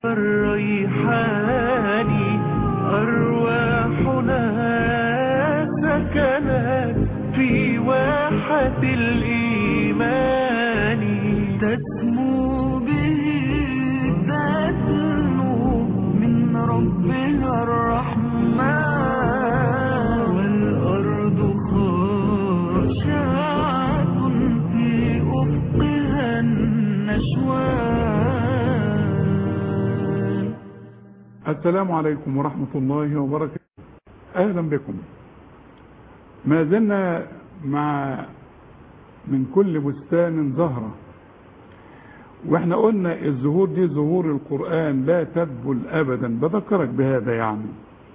الريحان أرواحنا سكنت في واحة الإيمان تسمو به تسمو من ربها الرحمن والأرض خاشعة في أفقها النشوان السلام عليكم ورحمة الله وبركاته أهلا بكم ما زلنا مع من كل بستان زهرة واحنا قلنا الزهور دي زهور القرآن لا تدبل أبدا بذكرك بهذا يعني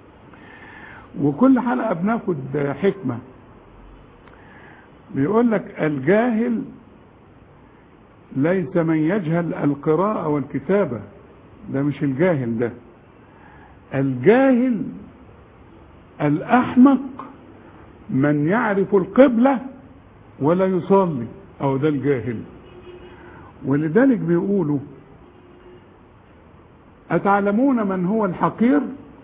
وكل حلقة بناخد حكمة بيقول لك الجاهل ليس من يجهل القراءة والكتابة ده مش الجاهل ده الجاهل الأحمق من يعرف القبلة ولا يصلي أو ده الجاهل ولذلك بيقولوا أتعلمون من هو الحقير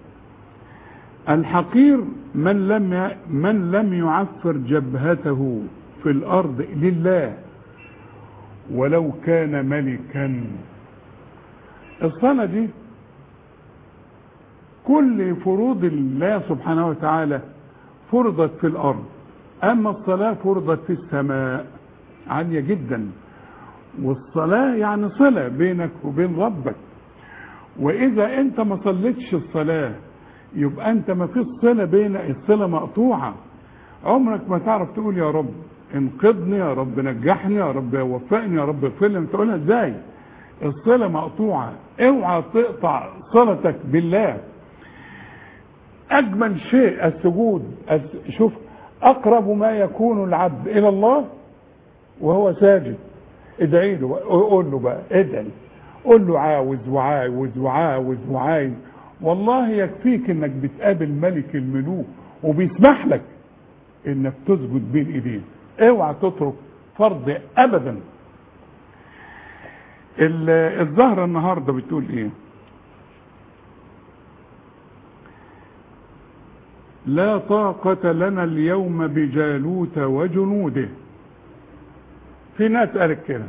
الحقير من لم من لم يعفر جبهته في الأرض لله ولو كان ملكا الصلاة دي كل فروض الله سبحانه وتعالى فرضت في الأرض أما الصلاة فرضت في السماء عالية جدا والصلاة يعني صلة بينك وبين ربك وإذا أنت ما صليتش الصلاة يبقى أنت ما فيش صلة بين الصلة مقطوعة عمرك ما تعرف تقول يا رب انقذني يا رب نجحني يا رب وفقني يا رب اغفر لي تقولها ازاي الصلة مقطوعة اوعى تقطع صلتك بالله اجمل شيء السجود شوف اقرب ما يكون العبد الى الله وهو ساجد ادعي له قول له بقى ادعي قول له عاوز وعاوز وعاوز وعايز والله يكفيك انك بتقابل ملك الملوك وبيسمح لك انك تسجد بين ايديه اوعى تترك فرض ابدا الزهرة النهاردة بتقول ايه لا طاقة لنا اليوم بجالوت وجنوده في ناس قالت كده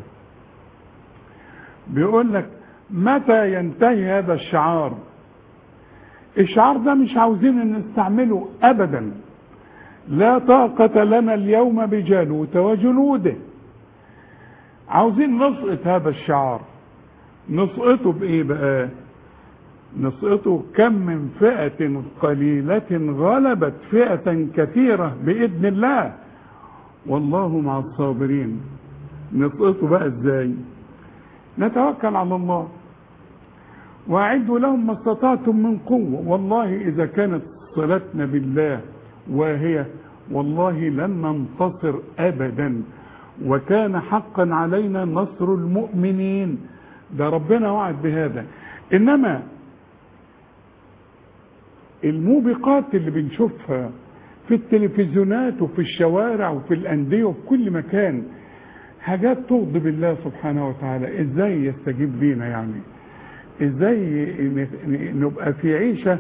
بيقول لك متى ينتهي هذا الشعار الشعار ده مش عاوزين نستعمله ابدا لا طاقة لنا اليوم بجالوت وجنوده عاوزين نسقط هذا الشعار نسقطه بايه بقى نسقطه كم من فئة قليلة غلبت فئة كثيرة بإذن الله والله مع الصابرين نسقطه بقى ازاي نتوكل على الله واعدوا لهم ما استطعتم من قوة والله إذا كانت صلتنا بالله واهية والله لن ننتصر أبدا وكان حقا علينا نصر المؤمنين ده ربنا وعد بهذا إنما الموبقات اللي بنشوفها في التلفزيونات وفي الشوارع وفي الأندية وفي كل مكان حاجات تغضب الله سبحانه وتعالى ازاي يستجيب لينا يعني ازاي نبقى في عيشة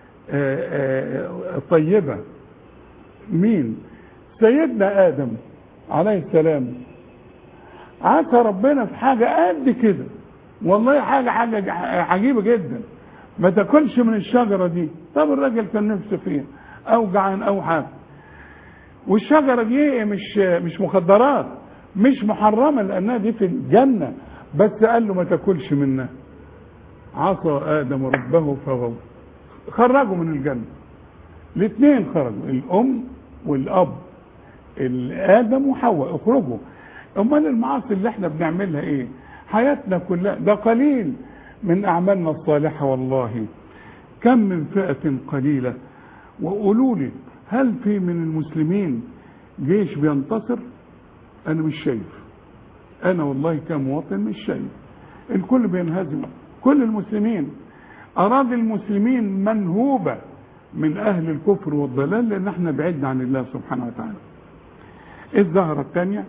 طيبة مين سيدنا آدم عليه السلام عسى ربنا في حاجة قد كده والله حاجة حاجة عجيبة جدا ما تاكلش من الشجرة دي طب الراجل كان نفسه فيها او جعان او حاجة والشجرة دي مش مش مخدرات مش محرمة لانها دي في الجنة بس قال له ما تاكلش منها عصى ادم ربه فغوى خرجوا من الجنة الاثنين خرجوا الام والاب ادم وحواء اخرجوا امال المعاصي اللي احنا بنعملها ايه حياتنا كلها ده قليل من اعمالنا الصالحه والله كم من فئه قليله وقولوا لي هل في من المسلمين جيش بينتصر انا مش شايف انا والله كمواطن مش شايف الكل بينهزم كل المسلمين اراضي المسلمين منهوبه من اهل الكفر والضلال لان احنا بعدنا عن الله سبحانه وتعالى الزهره الثانيه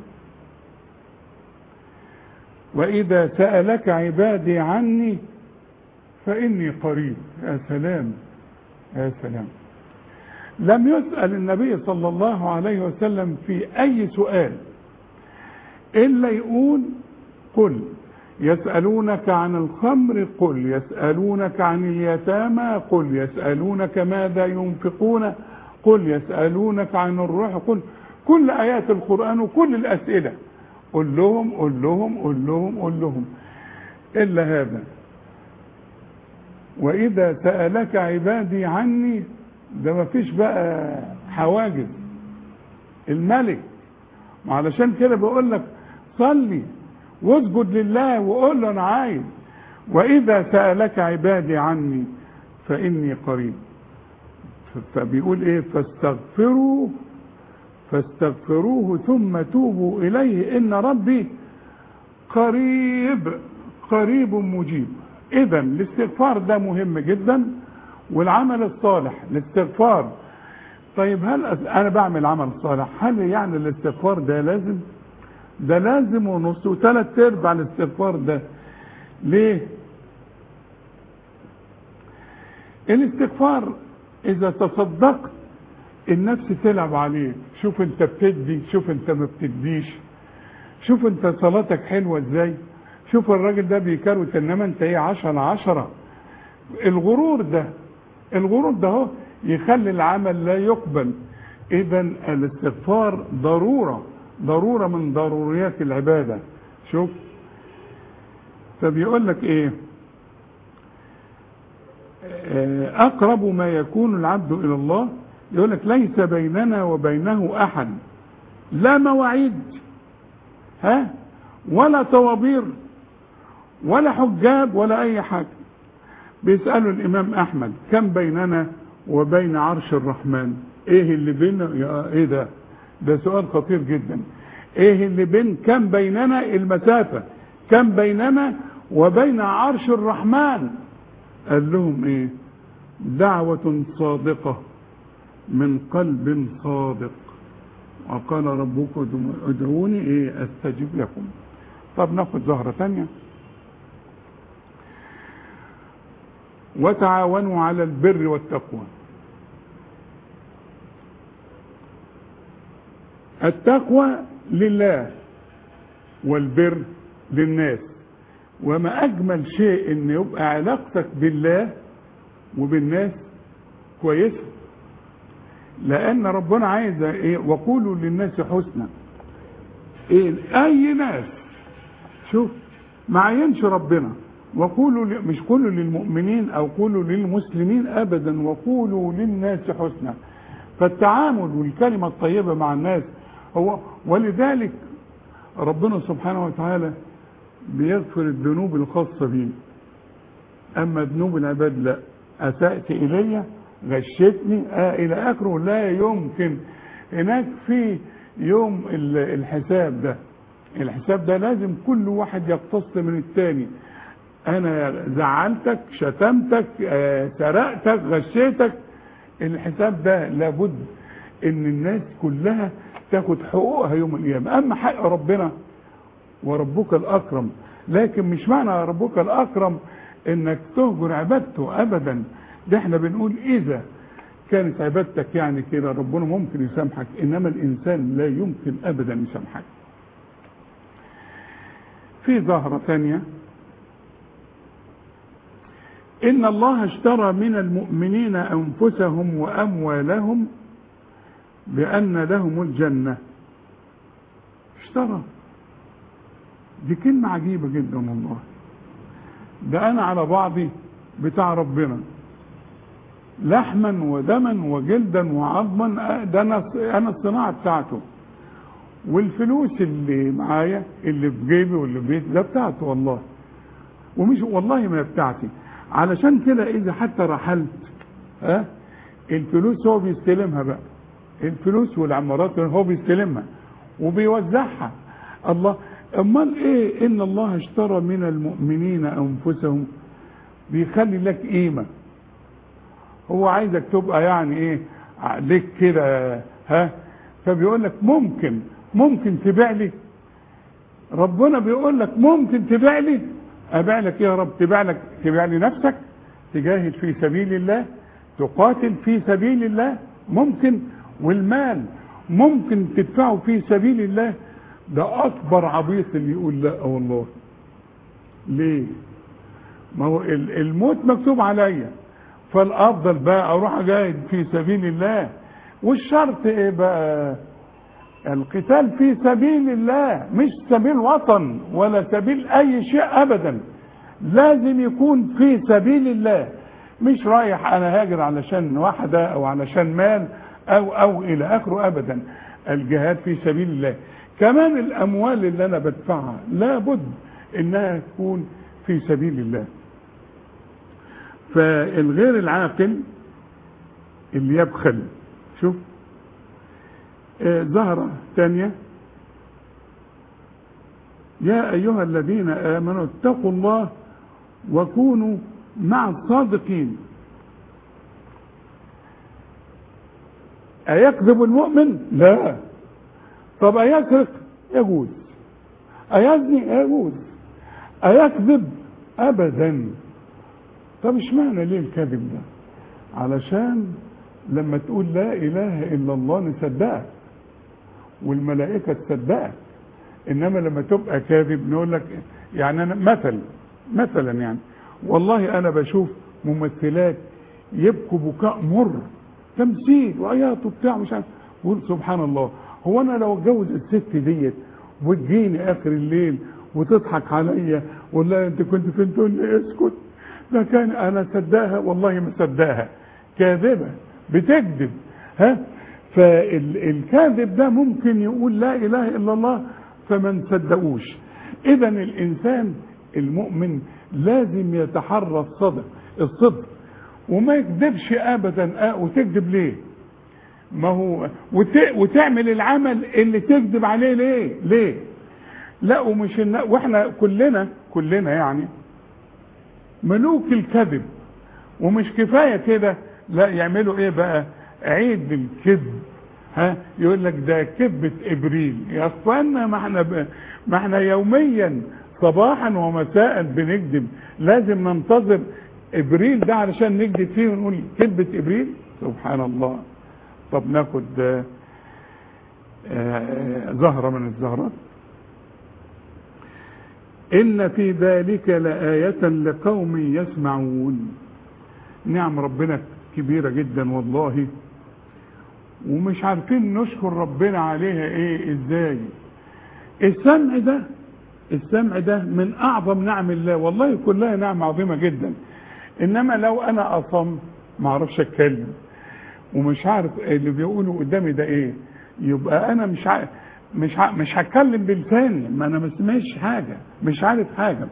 وإذا سألك عبادي عني فإني قريب يا سلام يا سلام لم يسأل النبي صلى الله عليه وسلم في أي سؤال إلا يقول قل يسألونك عن الخمر قل يسألونك عن اليتامى قل يسألونك ماذا ينفقون قل يسألونك عن الروح قل كل آيات القرآن وكل الأسئلة قل لهم قل لهم قل لهم قل لهم إلا هذا وإذا سألك عبادي عني ده ما فيش بقى حواجز الملك علشان كده بقول لك صلي واسجد لله وقول له انا عايز واذا سالك عبادي عني فاني قريب فبيقول ايه فاستغفروا فاستغفروه ثم توبوا اليه ان ربي قريب قريب مجيب اذا الاستغفار ده مهم جدا والعمل الصالح الاستغفار طيب هل أس- انا بعمل عمل صالح هل يعني الاستغفار ده لازم ده لازم ونص وثلاث ارباع الاستغفار ده ليه الاستغفار اذا تصدقت النفس تلعب عليك شوف انت بتدي شوف انت ما بتديش شوف انت صلاتك حلوه ازاي شوف الراجل ده بيكروت انما انت ايه عشرة عشرة الغرور ده الغرور ده هو يخلي العمل لا يقبل اذا الاستغفار ضروره ضروره من ضروريات العباده شوف فبيقول لك ايه آه، اقرب ما يكون العبد الى الله يقول لك ليس بيننا وبينه احد لا مواعيد ها ولا طوابير ولا حجاب ولا اي حاجه بيسالوا الامام احمد كم بيننا وبين عرش الرحمن ايه اللي بيننا يا ايه ده ده سؤال خطير جدا ايه اللي بين كم بيننا المسافه كم بيننا وبين عرش الرحمن قال لهم ايه دعوه صادقه من قلب صادق وقال ربكم ادعوني ايه استجب لكم طب ناخد زهره ثانيه وتعاونوا على البر والتقوى التقوى لله والبر للناس وما اجمل شيء ان يبقى علاقتك بالله وبالناس كويسه لان ربنا عايز ايه وقولوا للناس حسنا ايه اي ناس شوف ما عينش ربنا وقولوا ل- مش قولوا للمؤمنين او قولوا للمسلمين ابدا وقولوا للناس حسنا فالتعامل والكلمه الطيبه مع الناس هو ولذلك ربنا سبحانه وتعالى بيغفر الذنوب الخاصه به اما ذنوب العباد لا اسات الي غشتني آه الى اخره لا يمكن هناك في يوم ال- الحساب ده الحساب ده لازم كل واحد يقتص من التاني انا زعلتك شتمتك آه، سرقتك غشيتك الحساب ده لابد ان الناس كلها تاخد حقوقها يوم القيامه اما حق ربنا وربك الاكرم لكن مش معنى ربك الاكرم انك تهجر عبادته ابدا ده احنا بنقول اذا كانت عبادتك يعني كده ربنا ممكن يسامحك انما الانسان لا يمكن ابدا يسامحك في ظاهره ثانيه إن الله اشترى من المؤمنين أنفسهم وأموالهم بأن لهم الجنة اشترى دي كلمة عجيبة جدا والله ده أنا على بعضي بتاع ربنا لحما ودما وجلدا وعظما ده أنا أنا الصناعة بتاعته والفلوس اللي معايا اللي في جيبي واللي في بيتي ده بتاعته والله ومش والله ما بتاعتي علشان كده اذا حتى رحلت ها الفلوس هو بيستلمها بقى الفلوس والعمارات هو بيستلمها وبيوزعها الله امال ايه ان الله اشترى من المؤمنين انفسهم بيخلي لك قيمه هو عايزك تبقى يعني ايه ليك كده ها فبيقول لك ممكن ممكن تبيع لي ربنا بيقول لك ممكن تبيع لي ابيع لك ايه يا رب تبيع لك تبيع لي نفسك تجاهد في سبيل الله تقاتل في سبيل الله ممكن والمال ممكن تدفعه في سبيل الله ده اكبر عبيط اللي يقول لا والله ليه ما هو ال- الموت مكتوب عليا فالافضل بقى اروح اجاهد في سبيل الله والشرط ايه بقى القتال في سبيل الله مش سبيل وطن ولا سبيل اي شيء ابدا لازم يكون في سبيل الله مش رايح انا هاجر علشان واحدة او علشان مال او او الى اخره ابدا الجهاد في سبيل الله كمان الاموال اللي انا بدفعها لابد انها تكون في سبيل الله فالغير العاقل اللي يبخل شوف آه، زهرة ثانية يا أيها الذين آمنوا اتقوا الله وكونوا مع الصادقين أيكذب المؤمن؟ لا طب أيسرق؟ يجوز أيزني؟ يجوز أيكذب؟ أبدا طب اشمعنى ليه الكذب ده؟ علشان لما تقول لا إله إلا الله نصدقك والملائكة تصدقك إنما لما تبقى كاذب نقول لك يعني أنا مثل مثلا يعني والله أنا بشوف ممثلات يبكوا بكاء مر تمثيل وعياط وبتاع مش عارف بقول سبحان الله هو أنا لو اتجوز الست ديت وتجيني آخر الليل وتضحك عليا ولا أنت كنت فين تقول لي اسكت ده كان أنا صدقها والله ما صدقها كاذبة بتكذب ها فالكاذب ده ممكن يقول لا اله الا الله فما نصدقوش اذا الانسان المؤمن لازم يتحرى الصدق الصدق وما يكذبش ابدا آه وتكذب ليه ما هو وت... وتعمل العمل اللي تكذب عليه ليه ليه لا ومش إن... واحنا كلنا كلنا يعني ملوك الكذب ومش كفايه كده لا يعملوا ايه بقى عيد الكذب ها يقول لك ده كذبة ابريل يا اخوانا ما احنا ب... ما احنا يوميا صباحا ومساء بنكذب لازم ننتظر ابريل ده علشان نكذب فيه ونقول كذبة ابريل سبحان الله طب ناخد آه، آه، زهرة من الزهرات إن في ذلك لآية لقوم يسمعون نعم ربنا كبيرة جدا والله ومش عارفين نشكر ربنا عليها ايه ازاي السمع ده السمع ده من اعظم نعم الله والله كلها نعم عظيمة جدا انما لو انا اصم ما اعرفش اتكلم ومش عارف اللي بيقولوا قدامي ده ايه يبقى انا مش عارف مش ع... مش هتكلم بلساني ما انا ما سمعش حاجه مش عارف حاجه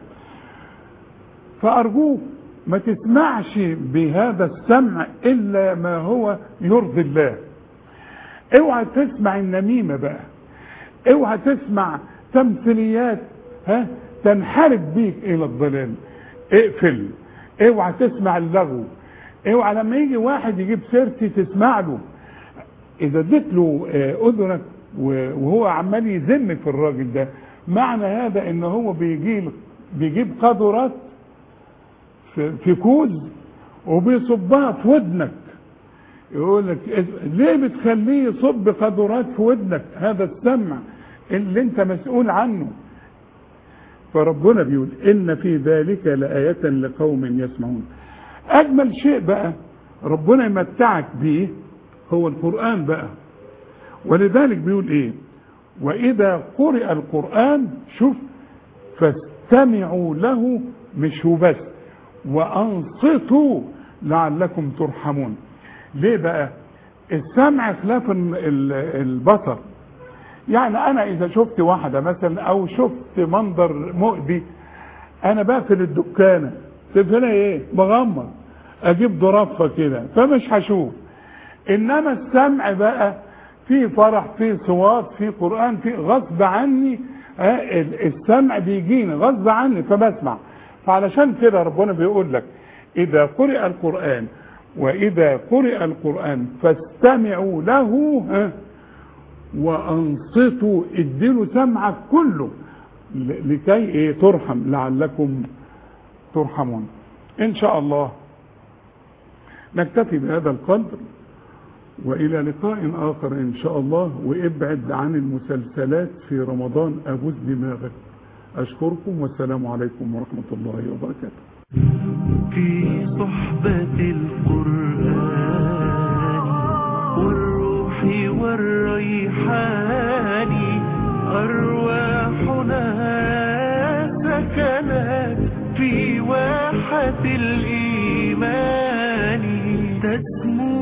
فارجوك ما تسمعش بهذا السمع الا ما هو يرضي الله اوعى تسمع النميمه بقى اوعى تسمع تمثيليات ها تنحرف بيك الى الضلال اقفل اوعى تسمع اللغو اوعى لما يجي واحد يجيب سيرتي تسمع له اذا اديت له آه، اذنك و- وهو عمال يذم في الراجل ده معنى هذا ان هو بيجيب بيجيب قدرات في في كوز وبيصبها في ودنك يقول لك إز- ليه بتخليه يصب قدرات في ودنك هذا السمع اللي انت مسؤول عنه فربنا بيقول ان في ذلك لآية لقوم يسمعون اجمل شيء بقى ربنا يمتعك بيه هو القرآن بقى ولذلك بيقول ايه واذا قرئ القرآن شوف فاستمعوا له مش هو بس وانصتوا لعلكم ترحمون ليه بقى السمع خلاف ال- ال- البصر يعني انا اذا شفت واحدة مثلا او شفت منظر مؤذي انا بقفل الدكانة تقفلها ايه بغمض اجيب ضرفة كده فمش هشوف انما السمع بقى في فرح في صوات في قرآن في غصب عني آه، ال- السمع بيجيني غصب عني فبسمع فعلشان كده ربنا بيقول لك اذا قرئ القرآن واذا قرئ القرآن فاستمعوا له ها وانصتوا اديله سمعك كله ل- لكي ايه ترحم لعلكم ترحمون ان شاء الله نكتفي بهذا القدر وإلى لقاء آخر إن شاء الله وابعد عن المسلسلات في رمضان أبوس دماغك أشكركم والسلام عليكم ورحمة الله وبركاته في صحبة القرآن والروح والريحان أرواحنا سكنت في واحة الإيمان تسمو